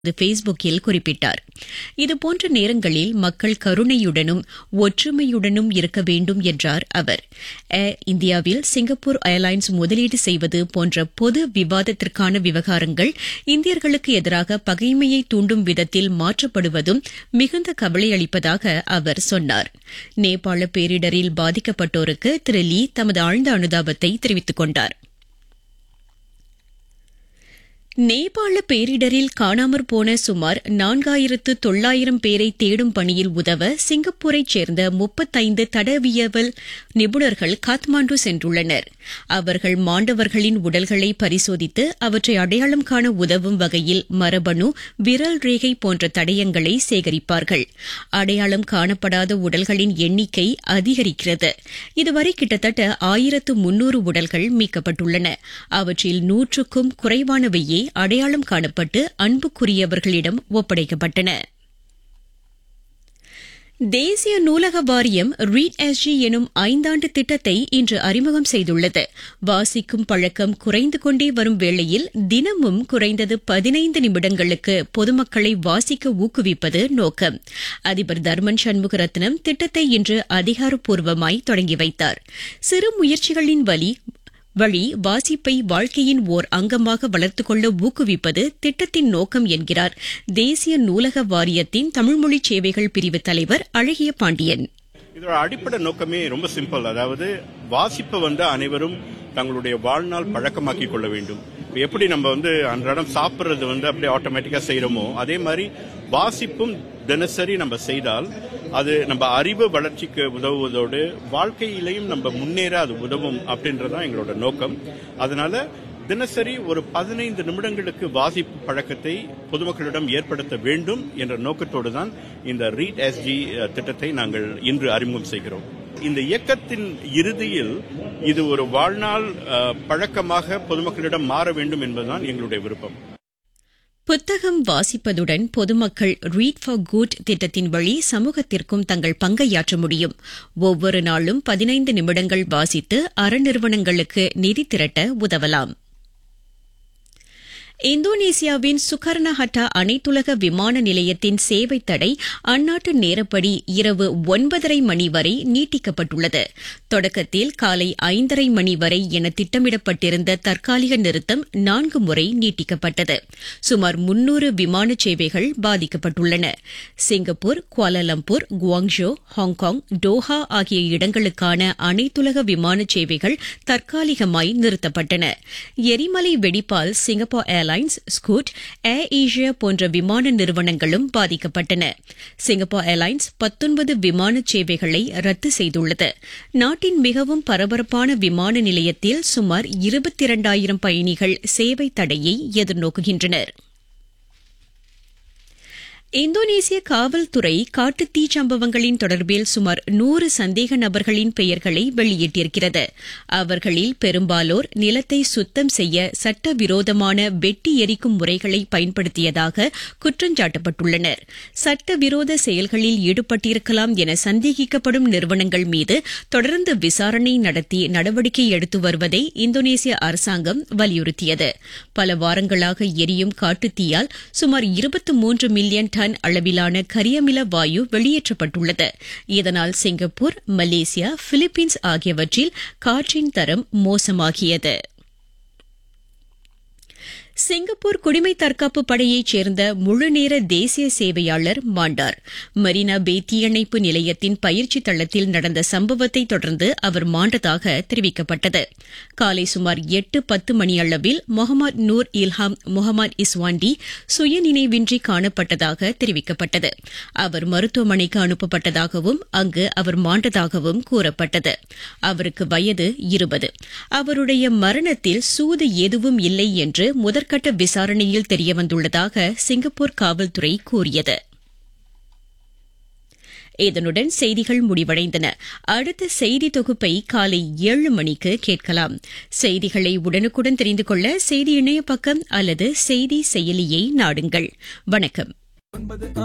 ஃபேஸ்புக்கில் குறிப்பிட்டார் இதுபோன்ற நேரங்களில் மக்கள் கருணையுடனும் ஒற்றுமையுடனும் இருக்க வேண்டும் என்றார் அவர் ஏர் இந்தியாவில் சிங்கப்பூர் ஏர்லைன்ஸ் முதலீடு செய்வது போன்ற பொது விவாதத்திற்கான விவகாரங்கள் இந்தியர்களுக்கு எதிராக பகைமையை தூண்டும் விதத்தில் மாற்றப்படுவதும் மிகுந்த கவலையளிப்பதாக அவர் சொன்னார் நேபாள பேரிடரில் பாதிக்கப்பட்டோருக்கு திரு லீ தமது ஆழ்ந்த அனுதாபத்தை தெரிவித்துக் கொண்டார் நேபாள பேரிடரில் காணாமற் போன சுமார் நான்காயிரத்து தொள்ளாயிரம் பேரை தேடும் பணியில் உதவ சிங்கப்பூரைச் சேர்ந்த முப்பத்தைந்து தடவியல் நிபுணர்கள் காத்மாண்டு சென்றுள்ளனர் அவர்கள் மாண்டவர்களின் உடல்களை பரிசோதித்து அவற்றை அடையாளம் காண உதவும் வகையில் மரபணு விரல் ரேகை போன்ற தடயங்களை சேகரிப்பார்கள் அடையாளம் காணப்படாத உடல்களின் எண்ணிக்கை அதிகரிக்கிறது இதுவரை கிட்டத்தட்ட ஆயிரத்து முன்னூறு உடல்கள் மீட்கப்பட்டுள்ளன அவற்றில் நூற்றுக்கும் குறைவானவையே அடையாளம் காணப்பட்டு அன்புக்குரியவர்களிடம் ஒப்படைக்கப்பட்டன தேசிய நூலக வாரியம் ரீட் எஸ்ஜி எனும் ஐந்தாண்டு திட்டத்தை இன்று அறிமுகம் செய்துள்ளது வாசிக்கும் பழக்கம் குறைந்து கொண்டே வரும் வேளையில் தினமும் குறைந்தது பதினைந்து நிமிடங்களுக்கு பொதுமக்களை வாசிக்க ஊக்குவிப்பது நோக்கம் அதிபர் தர்மன் சண்முகரத்னம் திட்டத்தை இன்று அதிகாரப்பூர்வமாய் தொடங்கி வைத்தார் சிறு முயற்சிகளின் வழி வழி வாசிப்பை வாழ்க்கையின் ஓர் அங்கமாக வளர்த்துக் கொள்ள ஊக்குவிப்பது திட்டத்தின் நோக்கம் என்கிறார் தேசிய நூலக வாரியத்தின் தமிழ்மொழி சேவைகள் பிரிவு தலைவர் அழகிய பாண்டியன் இதோட அடிப்படை நோக்கமே ரொம்ப சிம்பிள் அதாவது வாசிப்பை வந்து அனைவரும் தங்களுடைய வாழ்நாள் பழக்கமாக்கி கொள்ள வேண்டும் எப்படி நம்ம வந்து அன்றாடம் சாப்பிட்றது வந்து அப்படியே ஆட்டோமேட்டிக்கா செய்யறோமோ அதே மாதிரி வாசிப்பும் தினசரி நம்ம செய்தால் அது நம்ம அறிவு வளர்ச்சிக்கு உதவுவதோடு வாழ்க்கையிலையும் நம்ம முன்னேற அது உதவும் அப்படின்றதான் எங்களோட நோக்கம் அதனால தினசரி ஒரு பதினைந்து நிமிடங்களுக்கு வாசிப்பு பழக்கத்தை பொதுமக்களிடம் ஏற்படுத்த வேண்டும் என்ற நோக்கத்தோடு தான் இந்த ரீட் எஸ்ஜி திட்டத்தை நாங்கள் இன்று அறிமுகம் செய்கிறோம் இந்த இயக்கத்தின் இறுதியில் இது ஒரு வாழ்நாள் பழக்கமாக பொதுமக்களிடம் மாற வேண்டும் என்பதுதான் எங்களுடைய விருப்பம் புத்தகம் வாசிப்பதுடன் பொதுமக்கள் ரீட் ஃபார் குட் திட்டத்தின் வழி சமூகத்திற்கும் தங்கள் பங்கையாற்ற முடியும் ஒவ்வொரு நாளும் பதினைந்து நிமிடங்கள் வாசித்து அறநிறுவனங்களுக்கு நிதி திரட்ட உதவலாம் இந்தோனேசியாவின் சுகர்ணஹட்டா அனைத்துலக விமான நிலையத்தின் சேவை தடை அந்நாட்டு நேரப்படி இரவு ஒன்பதரை மணி வரை நீட்டிக்கப்பட்டுள்ளது தொடக்கத்தில் காலை ஐந்தரை மணி வரை என திட்டமிடப்பட்டிருந்த தற்காலிக நிறுத்தம் நான்கு முறை நீட்டிக்கப்பட்டது சுமார் முன்னூறு விமான சேவைகள் பாதிக்கப்பட்டுள்ளன Singapore Kuala Lumpur Guangzhou Hong Kong Doha ஆகிய இடங்களுக்கான அனைத்துலக விமான சேவைகள் தற்காலிகமாய் நிறுத்தப்பட்டன எரிமலை வெடிப்பால் Singapore Airlines Airlines Scoot Air Asia போன்ற விமான நிறுவனங்களும் பாதிக்கப்பட்டன சிங்கப்பூர் ஏர்லைன்ஸ் பத்தொன்பது விமான சேவைகளை ரத்து செய்துள்ளது நாட்டின் மிகவும் பரபரப்பான விமான நிலையத்தில் சுமார் இருபத்தி இரண்டாயிரம் பயணிகள் சேவை தடையை எதிர்நோக்குகின்றனர் இந்தோனேசிய காவல்துறை காட்டு தீ சம்பவங்களின் தொடர்பில் சுமார் நூறு சந்தேக நபர்களின் பெயர்களை வெளியிட்டிருக்கிறது அவர்களில் பெரும்பாலோர் நிலத்தை சுத்தம் செய்ய சட்டவிரோதமான வெட்டி எரிக்கும் முறைகளை பயன்படுத்தியதாக குற்றஞ்சாட்டப்பட்டுள்ளனர் சட்டவிரோத செயல்களில் ஈடுபட்டிருக்கலாம் என சந்தேகிக்கப்படும் நிறுவனங்கள் மீது தொடர்ந்து விசாரணை நடத்தி நடவடிக்கை எடுத்து வருவதை இந்தோனேசிய அரசாங்கம் வலியுறுத்தியது பல வாரங்களாக எரியும் காட்டுத்தீயால் சுமார் இருபத்தி மூன்று மில்லியன் டன் அளவிலான கரியமில வாயு வெளியேற்றப்பட்டுள்ளது இதனால் சிங்கப்பூர் மலேசியா பிலிப்பீன்ஸ் ஆகியவற்றில் காற்றின் தரம் மோசமாகியது சிங்கப்பூர் குடிமை தற்காப்பு படையைச் சேர்ந்த முழுநேர தேசிய சேவையாளர் மாண்டார் மரீனா பே தீயணைப்பு நிலையத்தின் பயிற்சி தளத்தில் நடந்த சம்பவத்தை தொடர்ந்து அவர் மாண்டதாக தெரிவிக்கப்பட்டது காலை சுமார் எட்டு பத்து மணியளவில் முகமது நூர் இல்ஹாம் முகமது இஸ்வாண்டி சுயநினைவின்றி காணப்பட்டதாக தெரிவிக்கப்பட்டது அவர் மருத்துவமனைக்கு அனுப்பப்பட்டதாகவும் அங்கு அவர் மாண்டதாகவும் கூறப்பட்டது அவருக்கு வயது இருபது அவருடைய மரணத்தில் சூது எதுவும் இல்லை என்று முதற்கட்ட விசாரணையில் தெரியவந்துள்ளதாக சிங்கப்பூர் காவல்துறை கூறியது இதனுடன் செய்திகள் முடிவடைந்தன அடுத்த செய்தி தொகுப்பை காலை ஏழு மணிக்கு கேட்கலாம் செய்திகளை உடனுக்குடன் தெரிந்து கொள்ள செய்தி இணைய பக்கம் அல்லது செய்தி செயலியை நாடுங்கள் வணக்கம்